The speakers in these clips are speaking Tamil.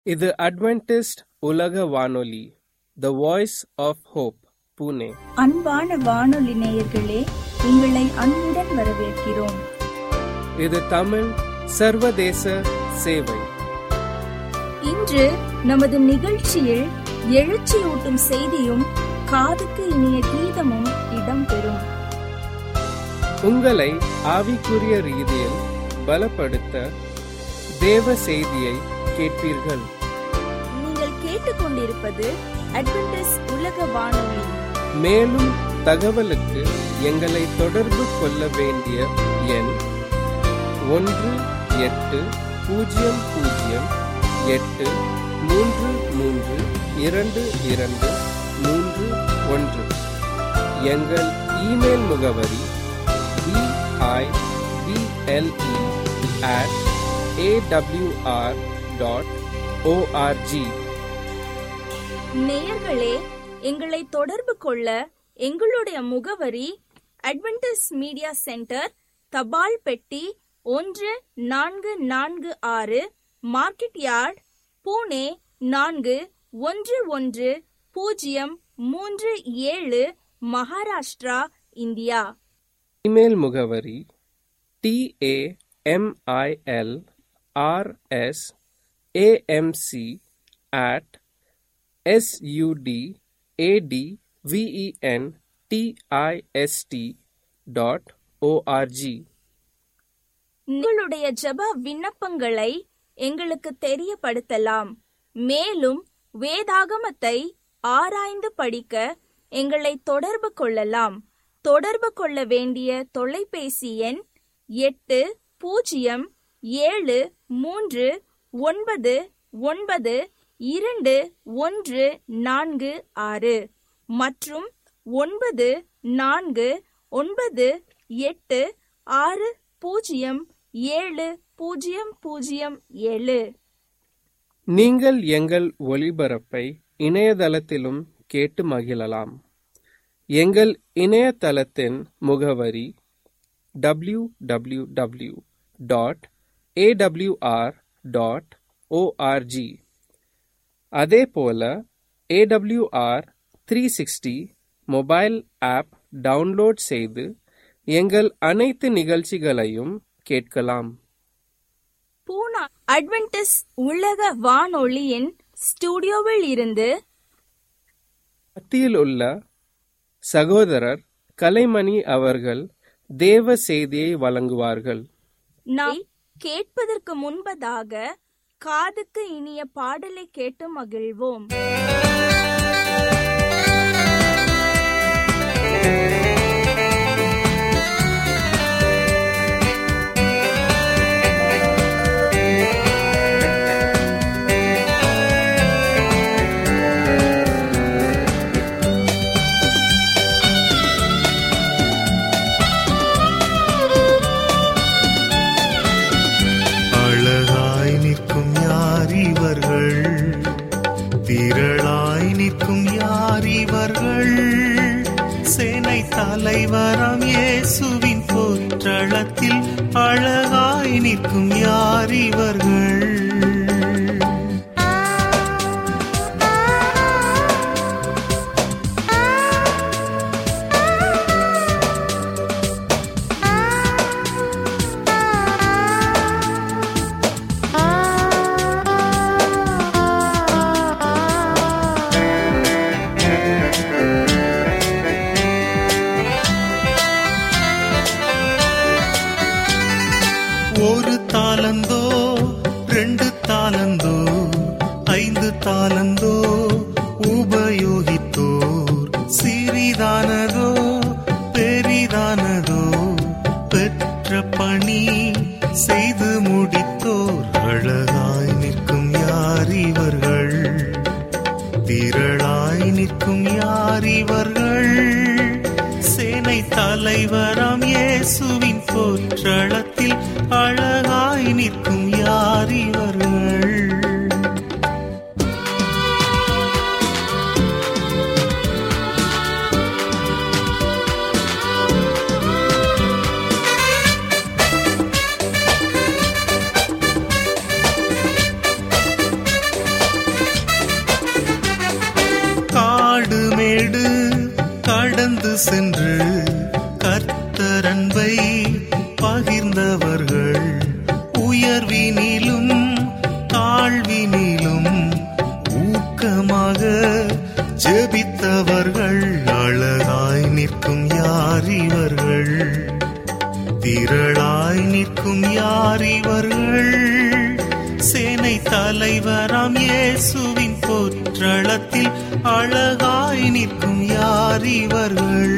இது அட்வென்டிஸ்ட் உலக வானொலி the voice of hope Pune அன்பான வானொலி நேயர்களே உங்களை அன்புடன் வரவேற்கிறோம் இது தமிழ் சர்வதேச சேவை இன்று நமது நிகழ்ச்சியில் எழுச்சியூட்டும் செய்தியும் காதுக்கு இனிய கீதமும் இடம்பெறும் உங்களை ஆவிக்குரிய ரீதியில் பலப்படுத்த தேவ செய்தியை கேட்பீர்கள் நீங்கள் கேட்டுக்கொண்டிருப்பது அட்வென்டிஸ் உலக வானொலி மேலும் தகவலுக்கு எங்களை தொடர்பு கொள்ள வேண்டிய எண் ஒன்று எட்டு பூஜ்ஜியம் பூஜ்ஜியம் எட்டு மூன்று மூன்று இரண்டு இரண்டு மூன்று ஒன்று எங்கள் இமெயில் முகவரி BIBLE at AWR dot ORG நேயர்களே எங்களை தொடர்பு கொள்ள எங்களுடைய முகவரி அட்வென்டிஸ் மீடியா சென்டர் தபால் பெட்டி ஒன்று நான்கு நான்கு ஆறு மார்க்கெட் யார்ட் பூனே நான்கு ஒன்று ஒன்று பூஜ்ஜியம் மூன்று ஏழு மகாராஷ்டிரா இந்தியா இமெயில் முகவரி TAMIL RS AMC at SUD AD VEN TIST dot ORG உங்களுடைய ஜெப விண்ணப்பங்களை எங்களுக்கு தெரியப்படுத்தலாம் மேலும் வேதாகமத்தை ஆராய்ந்து படிக்க எங்களை தொடர்பு கொள்ளலாம் தொடர்பு கொள்ள வேண்டிய தொலைபேசி எண் எட்டு பூஜ்ஜியம் ஏழு மூன்று ஒன்பது ஒன்பது இரண்டு ஒன்று நான்கு ஆறு மற்றும் ஒன்பது நான்கு ஒன்பது எட்டு ஆறு பூஜ்ஜியம் ஏழு பூஜ்ஜியம் பூஜ்ஜியம் ஏழு நீங்கள் எங்கள் ஒளிபரப்பை இணையதளத்திலும் கேட்டு மகிழலாம் எங்கள் இணையதளத்தின் முகவரி W W W dot AWR dot ORG அதே போல AWR three sixty mobile app download செய்து எங்கள் அனைத்து நிகழ்ச்சிகளையும் கேட்கலாம் பூனா அட்வென்டிஸ் உலக வானொலியின் ஸ்டுடியோவில் இருந்து மத்தியில் உள்ள சகோதரர் கலைமணி அவர்கள் தேவ செய்தியை வழங்குவார்கள் நாம் கேட்பதற்கு முன்பதாக காதுக்கு இனிய பாடலை கேட்டு மகிழ்வோம் அழகாய் நிற்கும் யார் இவர்கள் திரளாய் நிற்கும் யார் இவர்கள் சேனை தலைவரம் இயேசுவின் போற்றளத்தில் அழகாய் நிற்கும் யார் இவர்கள் ஒரு தாளந்தோ ரெண்டு தாளந்தோ ஐந்து தாளந்தோ உபயோகித்தோர் சிறிதானதோ பெரிதானதோ பெற்ற பணி செய்து முடித்தோர் அழகாய் நிற்கும் யார் இவர்கள் திரளாய் நிற்கும் யார் இவர்கள் சேனை தலைவராம் இயேசுவின் போற்றளத்தில் அழகாய் நிற்கும் யார் இவர்கள் வாழ்வினிலும் ஊக்கமாக ஜெபித்தவர்கள் அழகாய் நிற்கும் யார் இவர்கள் திரளாய் நிற்கும் யார் இவர்கள் சேனை தலைவராம் இயேசுவின் போற்றளத்தில் அழகாய் நிற்கும் யார் இவர்கள்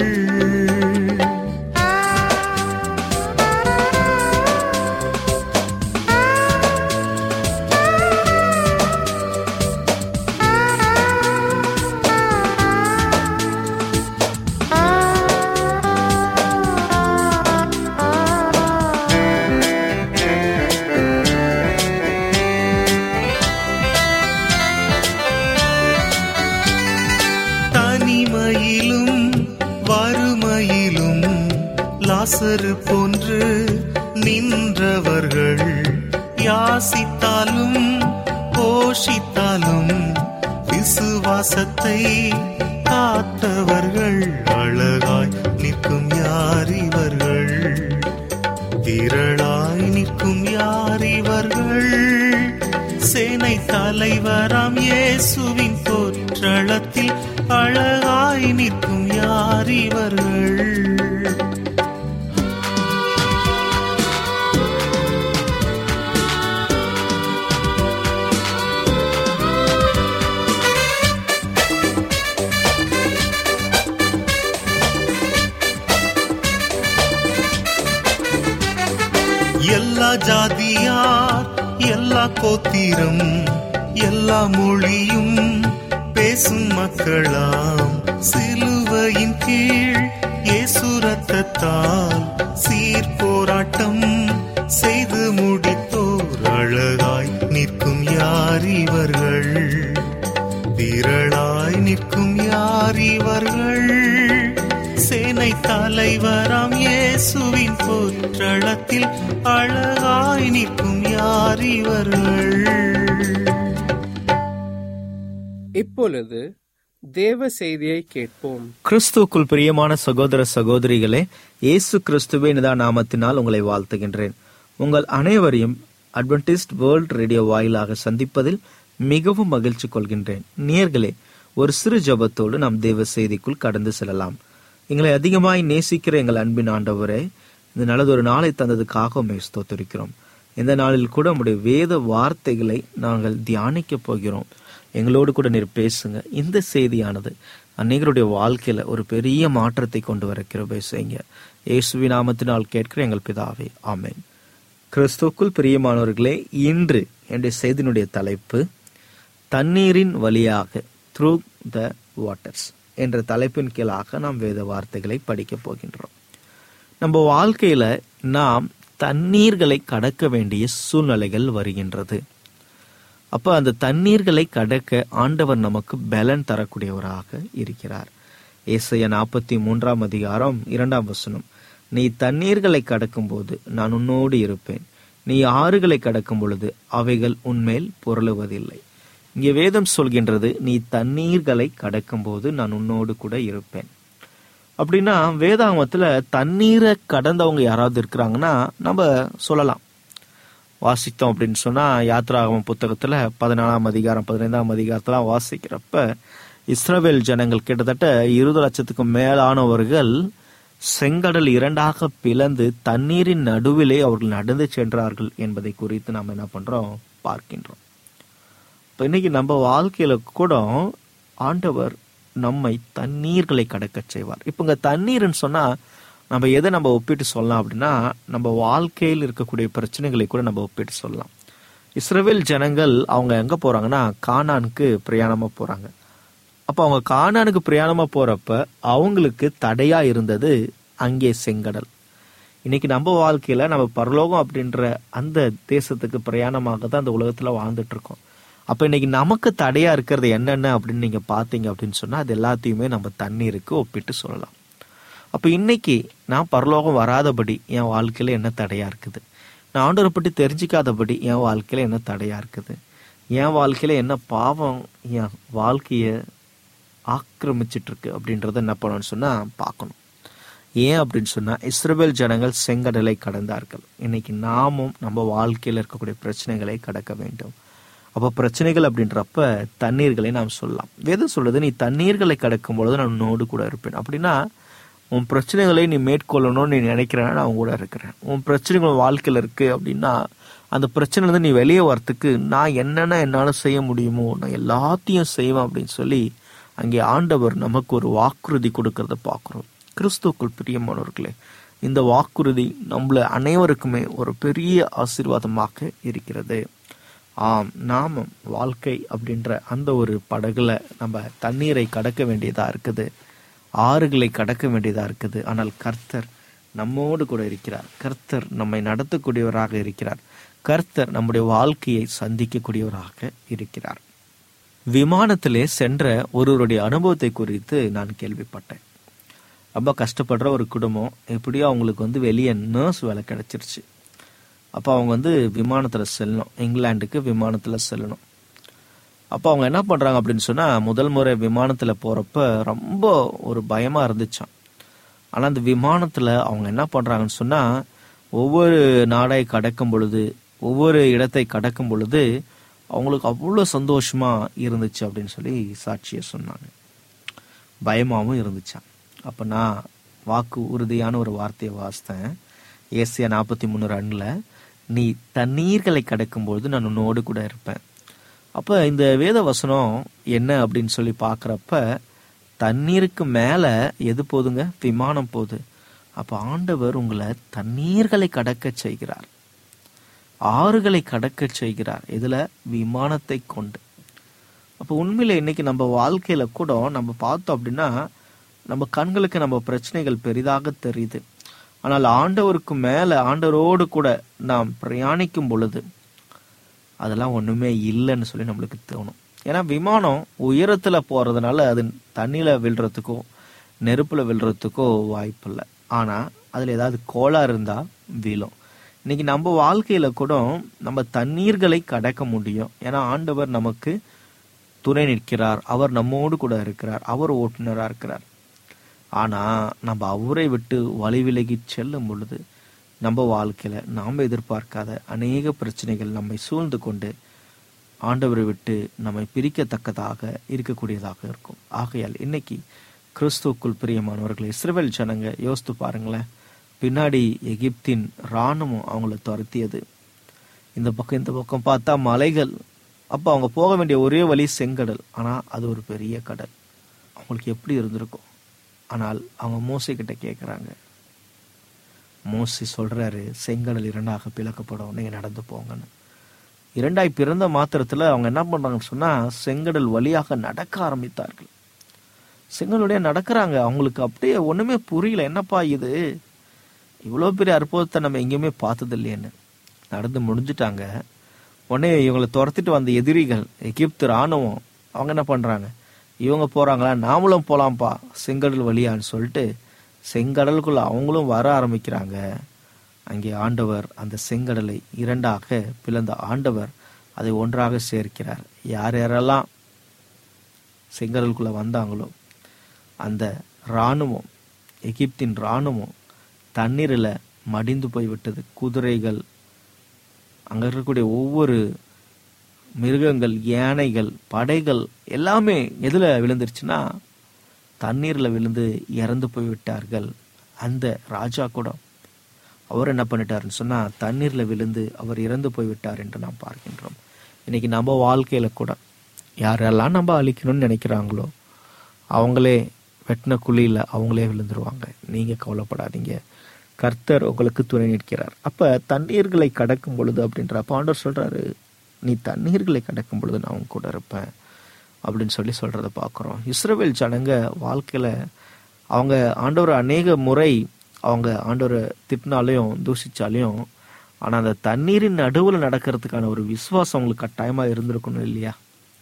தனிமையிலும் வறுமையிலும் லாசரு போன்று நின்றவர்கள் யாசித்தாலும் போஷித்தாலும் விசுவாசத்தை காத்தவர்கள் அழகாய் நிற்கும் யார் இவர்கள் திரளாய் நிற்கும் யார் இவர்கள் சேனை தலைவராம் இயேசுவின் போற்றளத்தில் அழகாய் நிற்கும் யார் இவர்கள் எல்லா ஜாதியார் எல்லா கோத்திரம் எல்லா மொழியும் பேசும் மக்களாம் சிலுவையின் கீழ் இயேசு ரத்தத்தால் சீர் போராட்டம் செய்து முடித்தோர் அழகாய் நிற்கும் யார் இவர்கள் திரளாய் நிற்கும் யார் இவர்கள் சேனை தலைவராம் இயேசுவின் போற்றளத்தில் அழகாய் நிற்கும் யார் இவர்கள் இப்பொழுது தேவ செய்தியை கேட்போம் கிறிஸ்துவுக்குள் பிரியமான சகோதர சகோதரிகளே இயேசு கிறிஸ்துவின் இதா நாமத்தினால் உங்களை வாழ்த்துகின்றேன் உங்கள் அனைவரையும் அட்வென்டிஸ்ட் வேர்ல்ட் ரேடியோ வாயிலாக சந்திப்பதில் மிகவும் மகிழ்ச்சி கொள்கின்றேன் நேர்களே ஒரு சிறு ஜபத்தோடு நாம் தேவ செய்திக்குள் கடந்து செல்லலாம் எங்களை அதிகமாய் நேசிக்கிற எங்கள் அன்பின் ஆண்டவரே இந்த நல்லதொரு நாளை தந்ததுக்காக உண்மை ஸ்தோத்திருக்கிறோம் இந்த நாளில் கூட உடைய வேத வார்த்தைகளை நாங்கள் தியானிக்க போகிறோம் எங்களோடு கூட நீர் பேசுங்க இந்த செய்தியானது அநேகருடைய வாழ்க்கையில ஒரு பெரிய மாற்றத்தை கொண்டு வர கிருபை செய்யுங்க இயேசுவி நாமத்தினால் கேட்கிற எங்கள் பிதாவே ஆமென் கிறிஸ்துவுக்குள் பிரியமானவர்களே இன்று என்னுடைய செய்தியினுடைய தலைப்பு தண்ணீரின் வழியாக த்ரூ த வாட்டர்ஸ் என்ற தலைப்பின் கீழாக நாம் வேத வார்த்தைகளை படிக்கப் போகின்றோம் நம்ம வாழ்க்கையில நாம் தண்ணீர்களை கடக்க வேண்டிய சூழ்நிலைகள் வருகின்றது அப்ப அந்த தண்ணீர்களை கடக்க ஆண்டவர் நமக்கு பலன் தரக்கூடியவராக இருக்கிறார் ஏசைய நாற்பத்தி மூன்றாம் அதிகாரம் இரண்டாம் வசனம் நீ தண்ணீர்களை கடக்கும்போது நான் உன்னோடு இருப்பேன் நீ ஆறுகளை கடக்கும் பொழுது அவைகள் உன்மேல் புரளுவதில்லை இங்கே வேதம் சொல்கின்றது நீ தண்ணீர்களை கடக்கும்போது நான் உன்னோடு கூட இருப்பேன் அப்படின்னா வேதாகமத்துல தண்ணீரை கடந்தவங்க யாராவது இருக்கிறாங்கன்னா நம்ம சொல்லலாம் வாசித்தோம் அப்படின்னு சொன்னா யாத்ராகமம் புத்தகத்துல பதினாலாம் அதிகாரம் பதினைந்தாம் அதிகாரத்தெல்லாம் வாசிக்கிறப்ப இஸ்ரவேல் ஜனங்கள் கிட்டத்தட்ட இருபது லட்சத்துக்கும் மேலானவர்கள் செங்கடல் இரண்டாக பிளந்து தண்ணீரின் நடுவிலே அவர்கள் நடந்து சென்றார்கள் என்பதை குறித்து நாம் என்ன பண்றோம் பார்க்கின்றோம் இப்ப இன்னைக்கு நம்ம வாழ்க்கையில கூட ஆண்டவர் நம்மை தண்ணீர்களை கடக்க செய்வார் இப்ப இங்க தண்ணீர்னு சொன்னா நம்ம எதை நம்ம ஒப்பிட்டு சொல்லலாம் அப்படின்னா நம்ம வாழ்க்கையில் இருக்கக்கூடிய பிரச்சனைகளை கூட நம்ம ஒப்பிட்டு சொல்லலாம் இஸ்ரவேல் ஜனங்கள் அவங்க எங்க போறாங்கன்னா கானானுக்கு பிரயாணமா போறாங்க அப்ப அவங்க கானானுக்கு பிரயாணமா போறப்ப அவங்களுக்கு தடையா இருந்தது அங்கே செங்கடல் இன்னைக்கு நம்ம வாழ்க்கையில நம்ம பரலோகம் அப்படின்ற அந்த தேசத்துக்கு பிரயாணமாக தான் அந்த உலகத்துல வாழ்ந்துட்டு இருக்கோம் அப்ப இன்னைக்கு நமக்கு தடையா இருக்கிறது என்னென்ன அப்படின்னு நீங்க பாத்தீங்க அப்படின்னு சொன்னா அது எல்லாத்தையுமே நம்ம தண்ணீருக்கு ஒப்பிட்டு சொல்லலாம் அப்ப இன்னைக்கு நான் பரலோகம் வராதபடி என் வாழ்க்கையில என்ன தடையா இருக்குது நான் ஆண்டவரை பற்றி தெரிஞ்சிக்காதபடி என் வாழ்க்கையில என்ன தடையா இருக்குது என் வாழ்க்கையில என்ன பாவம் என் வாழ்க்கைய ஆக்கிரமிச்சிட்டு இருக்கு அப்படின்றத என்ன பண்ணணும்னு சொன்னா பார்க்கணும் ஏன் அப்படின்னு சொன்னா இஸ்ரவேல் ஜனங்கள் செங்கடலை கடந்தார்கள் இன்னைக்கு நாமும் நம்ம வாழ்க்கையில இருக்கக்கூடிய பிரச்சனைகளை கடக்க வேண்டும் அப்ப பிரச்சனைகள் அப்படின்றப்ப தண்ணீர்களை நாம் சொல்லலாம் வேதம் சொல்லுது நீ தண்ணீர்களை கடக்கும் பொழுது நான் உன்னோடு கூட இருப்பேன் அப்படின்னா உன் பிரச்சனைகளை நீ மேற்கொள்ளணும்னு நீ நினைக்கிறேன்னா நான் உன் கூட இருக்கிறேன் உன் பிரச்சனைகள் வாழ்க்கையில் இருக்கு அப்படின்னா அந்த பிரச்சனையிலேருந்து நீ வெளியே வரத்துக்கு நான் என்னென்ன என்னால் செய்ய முடியுமோ நான் எல்லாத்தையும் செய்வேன் அப்படின்னு சொல்லி அங்கே ஆண்டவர் நமக்கு ஒரு வாக்குறுதி கொடுக்கறத பார்க்குறோம் கிறிஸ்துக்குள் பிரியமானவர்களே இந்த வாக்குறுதி நம்மள அனைவருக்குமே ஒரு பெரிய ஆசீர்வாதமாக இருக்கிறது ஆம் நாம வாழ்க்கை அப்படின்ற அந்த ஒரு படகுல நம்ம தண்ணீரை கடக்க வேண்டியதா இருக்குது ஆறுகளை கடக்க வேண்டியதா இருக்குது ஆனால் கர்த்தர் நம்மோடு கூட இருக்கிறார் கர்த்தர் நம்மை நடத்தக்கூடியவராக இருக்கிறார் கர்த்தர் நம்முடைய வாழ்க்கையை சந்திக்கக்கூடியவராக இருக்கிறார் விமானத்திலே சென்ற ஒருவருடைய அனுபவத்தை குறித்து நான் கேள்விப்பட்டேன் ரொம்ப கஷ்டப்படுற ஒரு குடும்பம் எப்படியோ அவங்களுக்கு வந்து வெளியே நர்ஸ் வேலை கிடைச்சிருச்சு அப்போ அவங்க வந்து விமானத்தில் செல்லணும் இங்கிலாந்துக்கு விமானத்தில் செல்லணும் அப்போ அவங்க என்ன பண்ணுறாங்க அப்படின்னு சொன்னால் முதல் முறை விமானத்தில் போகிறப்ப ரொம்ப ஒரு பயமாக இருந்துச்சாம் ஆனால் அந்த விமானத்தில் அவங்க என்ன பண்ணுறாங்கன்னு சொன்னால் ஒவ்வொரு நாடை கடக்கும் பொழுது ஒவ்வொரு இடத்தை கடக்கும் பொழுது அவங்களுக்கு அவ்வளோ சந்தோஷமா இருந்துச்சு அப்படின்னு சொல்லி சாட்சியை சொன்னாங்க பயமாகவும் இருந்துச்சாம் அப்போ நான் வாக்கு உறுதியான ஒரு வார்த்தையை வாசித்தேன் ஏசியா நாற்பத்தி மூணு ரன்ல நீ தண்ணீர்களை கடக்கும்பொழுது நான் உன்னோடு கூட இருப்பேன் அப்போ இந்த வேத வசனம் என்ன அப்படின்னு சொல்லி பார்க்குறப்ப தண்ணீருக்கு மேலே எது போதுங்க விமானம் போகுது அப்போ ஆண்டவர் உங்களை தண்ணீர்களை கடக்க செய்கிறார் ஆறுகளை கடக்க செய்கிறார் இதுல விமானத்தை கொண்டு அப்போ உண்மையில இன்னைக்கு நம்ம வாழ்க்கையில கூட நம்ம பார்த்தோம் அப்படின்னா நம்ம கண்களுக்கு நம்ம பிரச்சனைகள் பெரிதாக தெரியுது ஆனால் ஆண்டவருக்கு மேல ஆண்டவரோடு கூட நாம் பிரயாணிக்கும் பொழுது அதெல்லாம் ஒண்ணுமே இல்லைன்னு சொல்லி நம்மளுக்கு தோணும் ஏன்னா விமானம் உயரத்துல போறதுனால அது தண்ணியில விழுறதுக்கோ நெருப்புல விழுறதுக்கோ வாய்ப்பு இல்லை ஆனா அதுல ஏதாவது கோளாறு இருந்தா வீழும் இன்னைக்கு நம்ம வாழ்க்கையில கூட நம்ம தண்ணீர்களை கடக்க முடியும் ஏன்னா ஆண்டவர் நமக்கு துணை நிற்கிறார் அவர் நம்மோடு கூட இருக்கிறார் அவர் ஓட்டுநரா இருக்கிறார் ஆனா நம்ம அவரை விட்டு வழி விலகி செல்லும் பொழுது நம்ம வாழ்க்கையில நாம் எதிர்பார்க்காத அநேக பிரச்சனைகள் நம்மை சூழ்ந்து கொண்டு ஆண்டவரை விட்டு நம்மை பிரிக்கத்தக்கதாக இருக்கக்கூடியதாக இருக்கும் ஆகையால் இன்னைக்கு கிறிஸ்துவுக்குள் பிரியமானவர்களை இஸ்ரவேல் ஜனங்க யோசித்து பாருங்களேன் பின்னாடி எகிப்தின் இராணுவம் அவங்கள துரத்தியது இந்த பக்கம் இந்த பக்கம் பார்த்தா மலைகள் அப்போ அவங்க போக வேண்டிய ஒரே வழி செங்கடல் ஆனா அது ஒரு பெரிய கடல் அவங்களுக்கு எப்படி இருந்திருக்கும் ஆனால் அவங்க மோசை கிட்ட கேட்குறாங்க மோசி சொல்றாரு செங்கடல் இரண்டாக பிளக்கப்படும் நீங்க நடந்து போங்கன்னு இரண்டாய் பிறந்த மாத்திரத்துல அவங்க என்ன பண்றாங்கன்னு சொன்னா செங்கடல் வழியாக நடக்க ஆரம்பித்தார்கள் செங்கல் வழியா நடக்கிறாங்க அவங்களுக்கு அப்படியே ஒண்ணுமே புரியல என்னப்பா இது இவ்வளோ பெரிய அற்புதத்தை நம்ம எங்கேயுமே பார்த்தது இல்லையேன்னு நடந்து முடிஞ்சிட்டாங்க உடனே இவங்களை துரத்திட்டு வந்த எதிரிகள் எகிப்து ராணுவம் அவங்க என்ன பண்றாங்க இவங்க போறாங்களா நாமளும் போலாம்ப்பா செங்கடல் வழியான்னு சொல்லிட்டு செங்கடலுக்குள்ள அவங்களும் வர ஆரம்பிக்கிறாங்க அங்கே ஆண்டவர் அந்த செங்கடலை இரண்டாக பிளந்த ஆண்டவர் அதை ஒன்றாக சேர்க்கிறார் யார் யாரெல்லாம் செங்கடலுக்குள்ள வந்தாங்களோ அந்த இராணுவம் எகிப்தின் இராணுவம் தண்ணீரில் மடிந்து போய்விட்டது குதிரைகள் அங்க இருக்கக்கூடிய ஒவ்வொரு மிருகங்கள் யானைகள் படைகள் எல்லாமே எதுல விழுந்துருச்சுன்னா தண்ணீர்ல விழுந்து இறந்து போய் விட்டார்கள் அந்த ராஜா கூட அவர் என்ன பண்ணிட்டாருன்னு சொன்னா தண்ணீர்ல விழுந்து அவர் இறந்து போய் விட்டார் என்று நாம் பார்க்கின்றோம் இன்னைக்கு நம்ம வாழ்க்கையில கூட யாரெல்லாம் நம்ம அழிக்கணும்னு நினைக்கிறாங்களோ அவங்களே வெட்டின குழியில அவங்களே விழுந்துருவாங்க நீங்க கவலைப்படாதீங்க கர்த்தர் உங்களுக்கு துணை நிற்கிறார் அப்ப தண்ணீர்களை கடக்கும் பொழுது அப்படின்ற ஆண்டவர் சொல்றாரு நீ தண்ணீர்களை கடக்கும் பொழுது நான் உன் கூட இருப்பேன் அப்படின்னு சொல்லி சொல்றத பார்க்குறோம் இஸ்ரவேல் ஜனங்க வாழ்க்கையில அவங்க ஆண்டவர் அநேக முறை அவங்க ஆண்டவரை திட்டினாலையும் தூஷிச்சாலையும் ஆனா அந்த தண்ணீரின் நடுவில் நடக்கிறதுக்கான ஒரு விசுவாசம் அவங்களுக்கு கட்டாயமா இருந்திருக்கணும் இல்லையா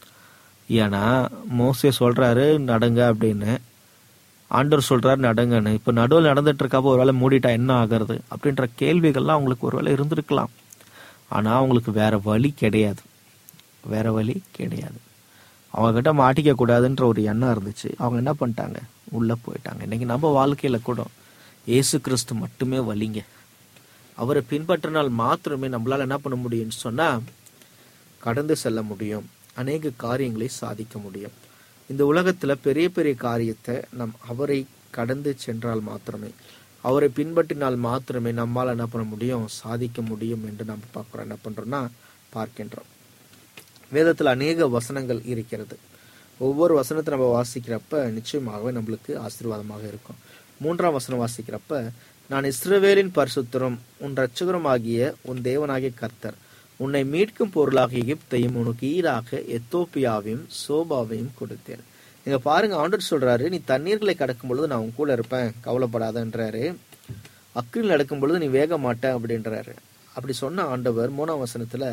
ஏன்னா மோசே சொல்றாரு நடங்க அப்படின்னு ஆண்டவர் சொல்றாரு நடங்கன்னு இப்ப நடுவில் நடந்துட்டு இருக்கப்போ ஒருவேளை மூடிட்டா என்ன ஆகிறது அப்படின்ற கேள்விகள்லாம் அவங்களுக்கு ஒருவேளை இருந்திருக்கலாம் ஆனா அவங்களுக்கு வேற வழி கிடையாது வேற வழி கிடையாது அவங்க கிட்ட மாட்டிக்க கூடாதுன்ற ஒரு எண்ணம் இருந்துச்சு அவங்க என்ன பண்ணிட்டாங்க உள்ள போயிட்டாங்க இன்னைக்கு நம்ம வாழ்க்கையில கூட இயேசு கிறிஸ்து மட்டுமே வலிங்க அவரை பின்பற்றினால் மாத்திரமே நம்மளால என்ன பண்ண முடியும்னு சொன்னா கடந்து செல்ல முடியும் அநேக காரியங்களை சாதிக்க முடியும் இந்த உலகத்துல பெரிய பெரிய காரியத்தை நம் அவரை கடந்து சென்றால் மாத்திரமே அவரை பின்பற்றினால் மாத்திரமே நம்மால் என்ன பண்ண முடியும் சாதிக்க முடியும் என்று நம்ம பார்க்கிறோம் என்ன பண்றோம்னா பார்க்கின்றோம் வேதத்தில் அநேக வசனங்கள் இருக்கிறது ஒவ்வொரு வசனத்தை நம்ம வாசிக்கிறப்ப நிச்சயமாகவே நம்மளுக்கு ஆசீர்வாதமாக இருக்கும் மூன்றாம் வசனம் வாசிக்கிறப்ப நான் இஸ்ரவேலின் பரிசுத்தரும் உன் இரட்சகருமாகிய உன் தேவனாகிய கர்த்தர் உன்னை மீட்கும் பொருளாக எகிப்தையும் உனக்கு ஈடாக எத்தோப்பியாவையும் சோபாவையும் கொடுத்தேன் இங்க பாருங்க ஆண்டர் சொல்றாரு நீ தண்ணீர்களை கடக்கும் பொழுது நான் உன் கூட இருப்பேன் கவலைப்படாதன்றாரு அக்கில் நடக்கும் பொழுது நீ வேக மாட்ட அப்படின்றாரு அப்படி சொன்ன ஆண்டவர் மூணாம் வசனத்துல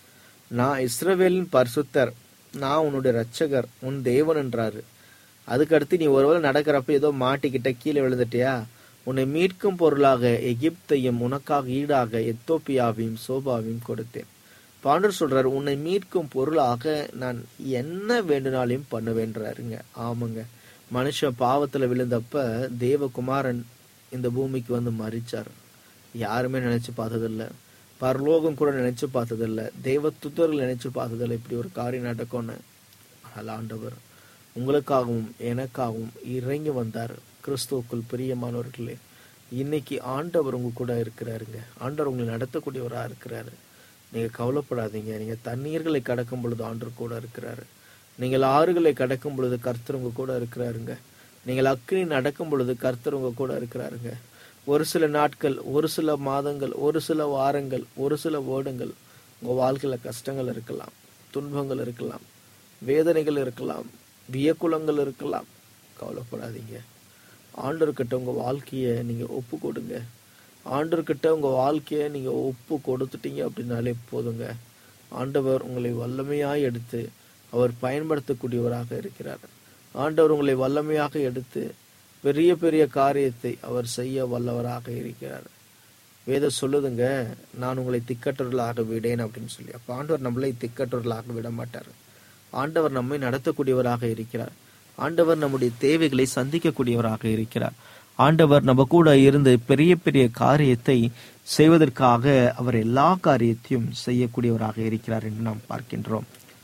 நான் இஸ்ரவேலின் பரிசுத்தர் நான் உன்னுடைய ரட்சகர் உன் தேவன் என்றாரு அதுக்கடுத்து நீ ஒருவேளை நடக்கிறப்ப ஏதோ மாட்டிக்கிட்ட கீழே விழுந்துட்டியா உன்னை மீட்கும் பொருளாக எகிப்தையும் உனக்காக ஈடாக எத்தோப்பியாவையும் சோபாவையும் கொடுத்தேன் பாண்டர் சொல்றாரு உன்னை மீட்கும் பொருளாக நான் என்ன வேண்டுனாலையும் பண்ணுவேன்றாருங்க ஆமாங்க மனுஷன் பாவத்துல விழுந்தப்ப தேவகுமாரன் இந்த பூமிக்கு வந்து மறிச்சார் யாருமே நினைச்சு பார்த்ததில்ல பரலோகம் கூட நினைச்சு பார்த்ததில்ல தெய்வ துத்தர்கள் நினைச்சு பார்த்ததில்ல இப்படி ஒரு காரியம் நடக்கும்னு ஆனால் ஆண்டவர் உங்களுக்காகவும் எனக்காகவும் இறங்கி வந்தார் கிறிஸ்துவுக்குள் பிரியமானவர்களே இன்னைக்கு ஆண்டவர் உங்க கூட இருக்கிறாருங்க ஆண்டவர் உங்களை நடத்தக்கூடியவரா இருக்கிறாரு நீங்க கவலைப்படாதீங்க நீங்க தண்ணீர்களை கடக்கும் பொழுது ஆண்டவர் கூட இருக்கிறாரு நீங்கள் ஆறுகளை கடக்கும் பொழுது கர்த்தர் உங்க கூட இருக்கிறாருங்க நீங்கள் அக்கினி நடக்கும் பொழுது கர்த்தர் உங்க கூட இருக்கிறாருங்க ஒரு சில நாட்கள் ஒரு சில மாதங்கள் ஒரு சில வாரங்கள் ஒரு சில வருடங்கள் உங்க வாழ்க்கையில கஷ்டங்கள் இருக்கலாம் துன்பங்கள் இருக்கலாம் வேதனைகள் இருக்கலாம் வியக்குலங்கள் இருக்கலாம் கவலைப்படாதீங்க ஆண்டவர்கிட்ட உங்க வாழ்க்கைய நீங்க ஒப்பு கொடுங்க ஆண்டவர்கிட்ட உங்க வாழ்க்கைய நீங்க ஒப்பு கொடுத்துட்டீங்க அப்படின்னாலே போதுங்க ஆண்டவர் உங்களை வல்லமையாய் எடுத்து அவர் பயன்படுத்தக்கூடியவராக இருக்கிறார் ஆண்டவர் உங்களை வல்லமையாக எடுத்து பெரிய பெரிய காரியத்தை அவர் செய்ய வல்லவராக இருக்கிறார் வேதம் சொல்லுதுங்க நான் உங்களை திக்கற்றவர்களாக விடேன் அப்படின்னு சொல்லி அப்ப ஆண்டவர் நம்மளை திக்கற்றவர்களாக விட மாட்டார் ஆண்டவர் நம்மை நடத்தக்கூடியவராக இருக்கிறார் ஆண்டவர் நம்முடைய தேவைகளை சந்திக்கக்கூடியவராக இருக்கிறார் ஆண்டவர் நம்ம கூட இருந்து பெரிய பெரிய காரியத்தை செய்வதற்காக அவர் எல்லா காரியத்தையும் செய்யக்கூடியவராக இருக்கிறார் என்று நாம் பார்க்கின்றோம்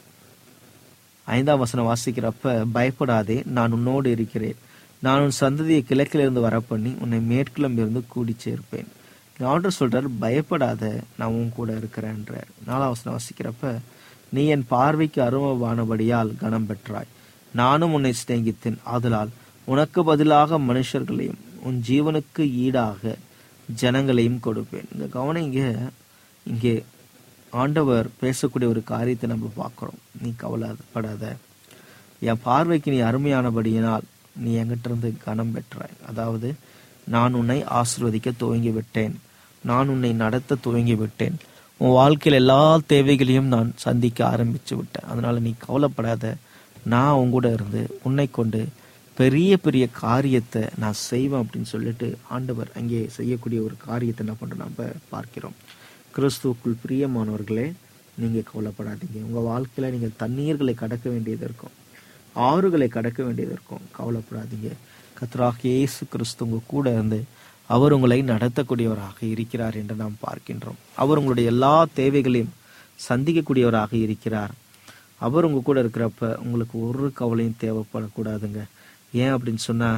ஐந்தாம் வசனம் வாசிக்கிறப்ப பயப்படாதே நான் உன்னோடு இருக்கிறேன் நான் உன் சந்ததியை கிழக்கிலிருந்து வரப்பண்ணி உன்னை மேற்கிலும் இருந்து கூடி சேர்ப்பேன் ஆண்டர் சொல்றார் பயப்படாத நான் உன் கூட இருக்கிறேன்றார் நாலாம் வசனம் வாசிக்கிறப்ப நீ என் பார்வைக்கு அருமவானபடியால் கனம் பெற்றாய் நானும் உன்னை சிநேகித்தேன் ஆதலால் உனக்கு பதிலாக மனுஷர்களையும் உன் ஜீவனுக்கு ஈடாக ஜனங்களையும் கொடுப்பேன் இந்த கவனிங்க இங்கே ஆண்டவர் பேசக்கூடிய ஒரு காரியத்தை நம்ம பார்க்கிறோம் நீ கவலைப்படாத என் பார்வைக்கு நீ அருமையானபடியினால் நீ என்கிட்ட இருந்து கனம் பெற்றாய் அதாவது நான் உன்னை ஆசிர்வதிக்க துவங்கி விட்டேன் நான் உன்னை நடத்த துவங்கி விட்டேன் உன் வாழ்க்கையில் எல்லா தேவைகளையும் நான் சந்திக்க ஆரம்பிச்சு விட்டேன் அதனால நீ கவலைப்படாத நான் உன் கூட இருந்து உன்னை கொண்டு பெரிய பெரிய காரியத்தை நான் செய்வேன் அப்படின்னு சொல்லிட்டு ஆண்டவர் அங்கே செய்யக்கூடிய ஒரு காரியத்தை என்ன பண்றோம் நம்ம பார்க்கிறோம் கிறிஸ்துவுக்குள் பிரியமானவர்களே நீங்க கவலைப்படாதீங்க உங்க வாழ்க்கையில நீங்க தண்ணீர்களை கடக்க வேண்டியது இருக்கும் ஆறுகளை கடக்க வேண்டியது இருக்கும் கவலைப்படாதீங்க கத்ராக இயேசு கிறிஸ்து உங்க கூட இருந்து அவர் உங்களை நடத்தக்கூடியவராக இருக்கிறார் என்று நாம் பார்க்கின்றோம் அவர் உங்களுடைய எல்லா தேவைகளையும் சந்திக்கக்கூடியவராக இருக்கிறார் அவர் உங்க கூட இருக்கிறப்ப உங்களுக்கு ஒரு கவலையும் தேவைப்படக்கூடாதுங்க ஏன் அப்படின்னு சொன்னா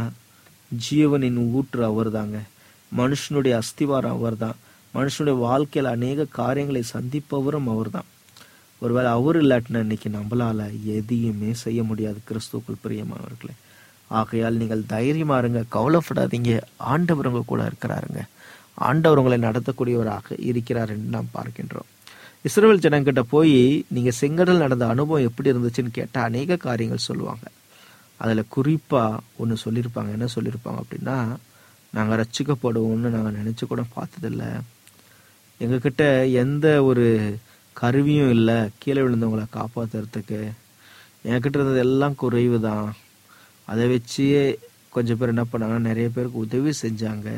ஜீவனின் ஊற்று அவர் தாங்க மனுஷனுடைய அஸ்திவாரம் அவர் தான் மனுஷனுடைய வாழ்க்கையில அநேக காரியங்களை சந்திப்பவரும் அவர் தான் ஒருவேளை அவர் இல்லாட்டினா இன்னைக்கு நம்மளால எதையுமே செய்ய முடியாது கிறிஸ்துக்குள் பிரியமானவர்களே ஆகையால் நீங்கள் தைரியமா இருங்க கவலைப்படாதீங்க ஆண்டவர் உங்க கூட இருக்கிறாருங்க ஆண்டவர் உங்களை நடத்தக்கூடியவராக இருக்கிறார் என்று நாம் பார்க்கின்றோம் இஸ்ரேல் ஜனங்கிட்ட போய் நீங்க செங்கடல் நடந்த அனுபவம் எப்படி இருந்துச்சுன்னு கேட்டா அநேக காரியங்கள் சொல்லுவாங்க அதுல குறிப்பா ஒன்னு சொல்லியிருப்பாங்க என்ன சொல்லியிருப்பாங்க அப்படின்னா நாங்க ரட்சிக்கப்படுவோம்னு நாங்க நினைச்சு கூட பார்த்ததில்ல எங்ககிட்ட எந்த ஒரு கருவியும் இல்லை கீழே விழுந்தவங்களை காப்பாத்துறதுக்கு என்கிட்ட இருந்தது எல்லாம் குறைவு தான் அதை வச்சே கொஞ்சம் பேர் என்ன பண்ணாங்க நிறைய பேருக்கு உதவி செஞ்சாங்க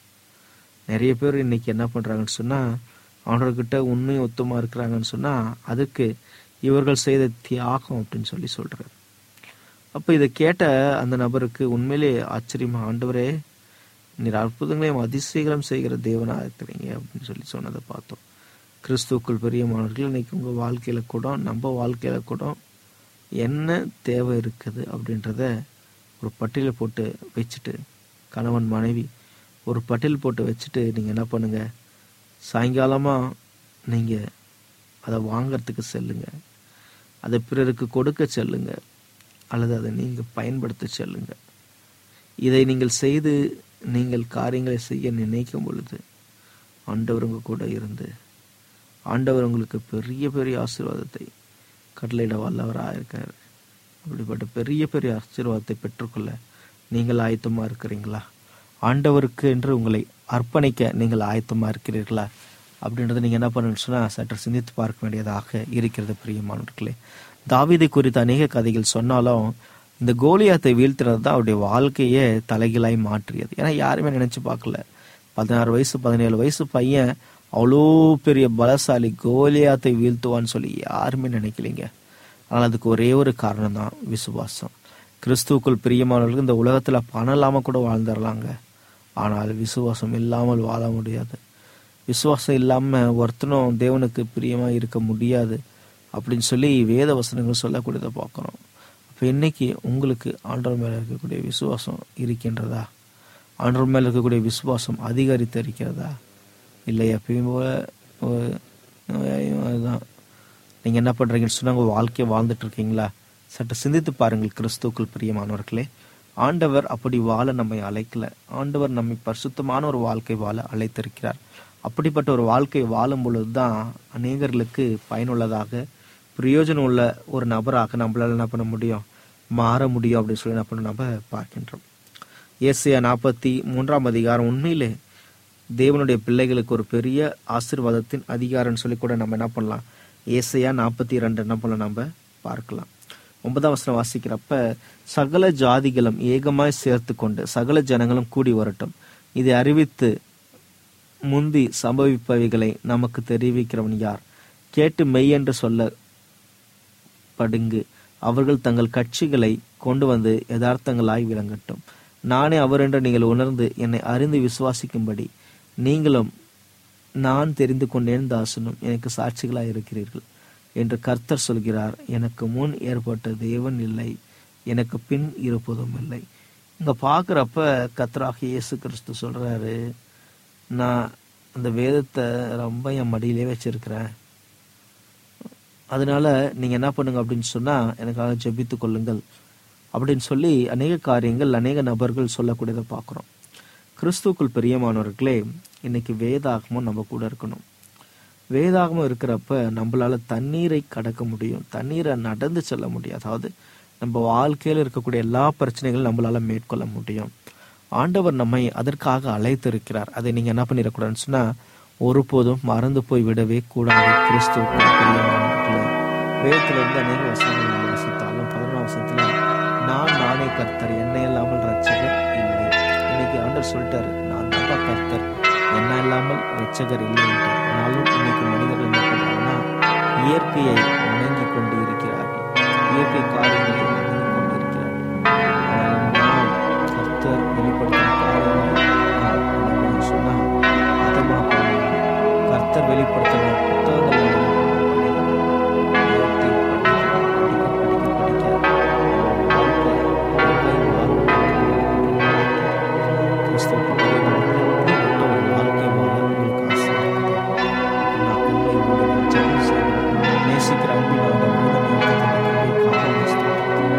நிறைய பேர் இன்னைக்கு என்ன பண்றாங்கன்னு சொன்னா அவர்கள்கிட்ட உண்மை ஒத்துமா இருக்கிறாங்கன்னு சொன்னா அதுக்கு இவர்கள் செய்த தியாகம் அப்படின்னு சொல்லி சொல்றாரு அப்ப இதை கேட்ட அந்த நபருக்கு உண்மையிலே ஆச்சரியமா ஆண்டவரே நீர் அற்புதங்களையும் அதிசயங்களும் செய்கிற தேவனா இருக்கிறீங்க அப்படின்னு சொல்லி சொன்னதை பார்த்தோம் கிறிஸ்துவுக்குள் பிரியமானவர்கள் இன்னைக்கு உங்கள் வாழ்க்கையில் கூட நம்ம வாழ்க்கையில் கூட என்ன தேவை இருக்குது அப்படின்றத ஒரு பட்டியல் போட்டு வச்சுட்டு கணவன் மனைவி ஒரு பட்டியல் போட்டு வச்சுட்டு நீங்கள் என்ன பண்ணுங்க சாயங்காலமாக நீங்கள் அதை வாங்கிறதுக்கு செல்லுங்க அதை பிறருக்கு கொடுக்க செல்லுங்க அல்லது அதை நீங்கள் பயன்படுத்த செல்லுங்க இதை நீங்கள் செய்து நீங்கள் காரியங்களை செய்ய நினைக்கும் பொழுது ஆண்டவர் உங்க கூட இருந்து ஆண்டவர் உங்களுக்கு பெரிய பெரிய ஆசீர்வாதத்தை கட்டளையிட வல்லவராக இருக்கார் அப்படிப்பட்ட பெரிய பெரிய ஆசீர்வாதத்தை பெற்றுக்கொள்ள நீங்கள் ஆயத்தமாக இருக்கிறீங்களா ஆண்டவருக்கு என்று உங்களை அர்ப்பணிக்க நீங்கள் ஆயத்தமாக இருக்கிறீர்களா அப்படின்றத நீங்கள் என்ன பண்ணணும்னு சொன்னால் சற்று சிந்தித்து பார்க்க வேண்டியதாக இருக்கிறது பிரியமானவர்களே தாவீதை குறித்த அநேக கதைகள் சொன்னாலும் இந்த கோலியாத்தை வீழ்த்தினது தான் அவருடைய வாழ்க்கையே தலைகீழாய் மாற்றியது ஏன்னா யாருமே நினைச்சு பார்க்கல பதினாறு வயசு பதினேழு வயசு பையன் அவ்வளோ பெரிய பலசாலி கோலியாத்தை வீழ்த்துவான்னு சொல்லி யாருமே நினைக்கலைங்க ஆனால் அதுக்கு ஒரே ஒரு காரணம் தான் விசுவாசம் கிறிஸ்துவுக்குள் பிரியமானவர்களுக்கு இந்த உலகத்தில் பணம் இல்லாமல் கூட வாழ்ந்துடலாங்க ஆனால் விசுவாசம் இல்லாமல் வாழ முடியாது விசுவாசம் இல்லாமல் ஒருத்தனும் தேவனுக்கு பிரியமாக இருக்க முடியாது அப்படின்னு சொல்லி வேத வசனங்கள் சொல்லக்கூடியதை பார்க்குறோம் அப்போ இன்னைக்கு உங்களுக்கு ஆண்டவர் மேலே இருக்கக்கூடிய விசுவாசம் இருக்கின்றதா ஆண்டவர் மேலே இருக்கக்கூடிய விசுவாசம் அதிகரித்து இருக்கிறதா இல்லை எப்பயும் போல அதுதான் நீங்கள் என்ன பண்ணுறீங்கன்னு சொன்னால் உங்கள் வாழ்க்கையை வாழ்ந்துட்டு இருக்கீங்களா சற்று சிந்தித்து பாருங்கள் கிறிஸ்துவுக்குள் பிரியமானவர்களே ஆண்டவர் அப்படி வாழ நம்மை அழைக்கல ஆண்டவர் நம்மை பரிசுத்தமான ஒரு வாழ்க்கை வாழ அழைத்திருக்கிறார் அப்படிப்பட்ட ஒரு வாழ்க்கை வாழும் பொழுது தான் அநேகர்களுக்கு பயனுள்ளதாக பிரயோஜனம் உள்ள ஒரு நபராக நம்மளால என்ன பண்ண முடியும் மாற முடியும் அப்படின்னு சொல்லி என்ன பண்ண நம்ம பார்க்கின்றோம் ஏசியா நாற்பத்தி மூன்றாம் அதிகாரம் உண்மையிலே தேவனுடைய பிள்ளைகளுக்கு ஒரு பெரிய ஆசிர்வாதத்தின் அதிகாரம்னு சொல்லி கூட நம்ம என்ன பண்ணலாம் ஏசையா நாற்பத்தி ரெண்டு என்ன பண்ணலாம் நம்ம பார்க்கலாம் ஒன்பதாம் வசனம் வாசிக்கிறப்ப சகல ஜாதிகளும் ஏகமாய் சேர்த்து கொண்டு சகல ஜனங்களும் கூடி வரட்டும் இதை அறிவித்து முந்தி சம்பவிப்பவைகளை நமக்கு தெரிவிக்கிறவன் யார் கேட்டு மெய் என்று சொல்ல படுங்கு அவர்கள் தங்கள் கட்சிகளை கொண்டு வந்து யதார்த்தங்களாய் விளங்கட்டும் நானே அவர் என்று நீங்கள் உணர்ந்து என்னை அறிந்து விசுவாசிக்கும்படி நீங்களும் நான் தெரிந்து கொண்டேன் தாசனும் எனக்கு சாட்சிகளாய் இருக்கிறீர்கள் என்று கர்த்தர் சொல்கிறார் எனக்கு முன் ஏற்பட்ட தேவன் இல்லை எனக்கு பின் இருப்பதும் இல்லை இங்க பாக்குறப்ப கர்த்தராக இயேசு கிறிஸ்து சொல்றாரு நான் அந்த வேதத்தை ரொம்ப என் மடியிலே வச்சிருக்கிறேன் அதனால நீங்க என்ன பண்ணுங்க அப்படின்னு சொன்னா எனக்காக ஜெபித்து கொள்ளுங்கள் அப்படின்னு சொல்லி அநேக காரியங்கள் அநேக நபர்கள் சொல்லக்கூடியதை பார்க்குறோம் கிறிஸ்துக்குள் பிரியமானவர்களே இன்னைக்கு வேதாகமும் நம்ம கூட இருக்கணும் வேதாகமம் இருக்கிறப்ப நம்மளால தண்ணீரை கடக்க முடியும் தண்ணீரை நடந்து செல்ல முடியும் அதாவது நம்ம வாழ்க்கையில் இருக்கக்கூடிய எல்லா பிரச்சனைகளும் நம்மளால மேற்கொள்ள முடியும் ஆண்டவர் நம்மை அதற்காக அழைத்திருக்கிறார் அதை நீங்க என்ன பண்ணிடக்கூடாதுன்னு சொன்னா ஒருபோதும் மறந்து போய் விடவே கூடாது கிறிஸ்துவுக்குள் பிரியமானவர்களே வேதத்துல இருந்து அநேக வசனங்கள் நம்ம வாசித்தாலும் பதினொன்றாம் வசனத்துல நான் நானே கர்த்தர் என்னை இல்லாமல் ரட்சகர் இல்லை இன்னைக்கு ஆண்டவர் சொல்லிட்டாரு நான் தான்ப்பா கர்த்தர் என்ன இல்லாமல் ரட்சகர் இல்லை என்றார் ஆனாலும் இன்னைக்கு மனிதர்கள் என்ன பண்றாங்கன்னா இயற்கையை வணங்கி கொண்டு இருக்கிறார்கள் இயற்கை காரியங்களை வணங்கி கொண்டு இருக்கிறார்கள் ஆனால் நாம் கர்த்தர் வெளிப்படுத்தின காரியங்களை நாம் வணங்கணும்னு சொன்னா அதமாக கர்த்தர் வெளிப்படுத்தின புத்தகங்களை வேதத்தை படிக்க படிக்க படிக்க படிக்க வாழ்க்கை வாழ்க்கை மாறும் கிறிஸ்துவுக்கு பிரியமானவர்களே, இப்படிப்பட்ட ஒரு வாழ்க்கை வாழ உங்களுக்கு ஆசை இருக்குதா? நான் கண்களை மூடி ஜெபம் செய்வோம். நேசிக்கிற அன்பின் ஆண்டவரே, இந்த நேரத்தை தந்த கிருபைக்காக உம்மை ஸ்தோத்திரிக்கிறேன்.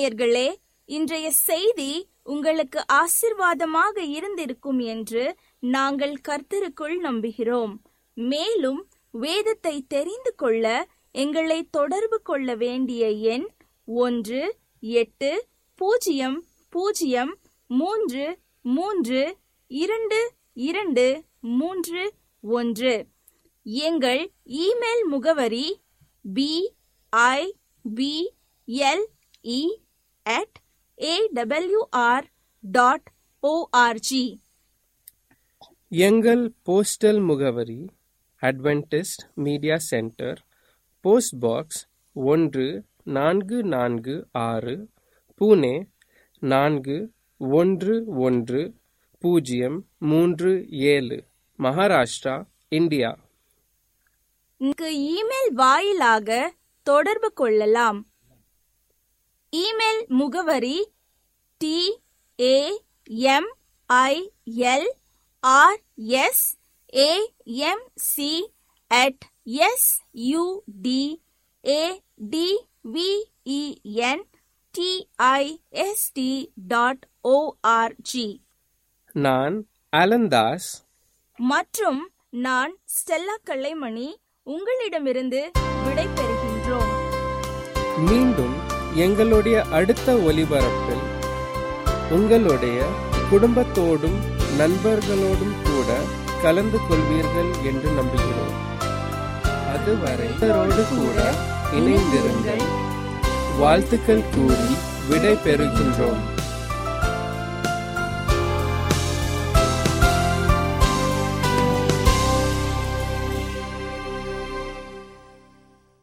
நேயர்களே இன்றைய செய்தி உங்களுக்கு ஆசிர்வாதமாக இருந்திருக்கும் என்று நாங்கள் கர்த்தருக்குள் நம்புகிறோம் மேலும் வேதத்தை தெரிந்து கொள்ள எங்களை தொடர்பு கொள்ள வேண்டிய எண் ஒன்று எட்டு பூஜ்ஜியம் பூஜ்ஜியம் மூன்று மூன்று இரண்டு இரண்டு மூன்று ஒன்று எங்கள் இமெயில் முகவரி B I B L E at AWR dot ORG எங்கள் போஸ்டல் முகவரி Adventist media centre post box ஒன்று நான்கு நான்கு ஆறு புனே நான்கு ஒன்று ஒன்று பூஜ்ஜியம் மூன்று ஏழு மகாராஷ்டிரா இந்தியா இங்கு இமெயில் வாயிலாக தொடர்பு கொள்ளலாம் இமெயில் முகவரி T A M I L R S A M C at S U D A D V E N T I S T dot ORG நான் அலந்தாஸ் மற்றும் நான் ஸ்டெல்லா கல்லைமணி உங்களிடமிருந்து விடை பெறுகின்றோம் மீண்டும் எங்களுடைய அடுத்த ஒலிபரப்பில் உங்களுடைய குடும்பத்தோடும் நண்பர்களோடும் கூட கலந்து கொள்வீர்கள் என்று நம்புகிறோம் அதுவரை இவரோடு கூட இணைந்திருங்கள் வாழ்த்துக்கள் கூறி விடை பெறுகின்றோம்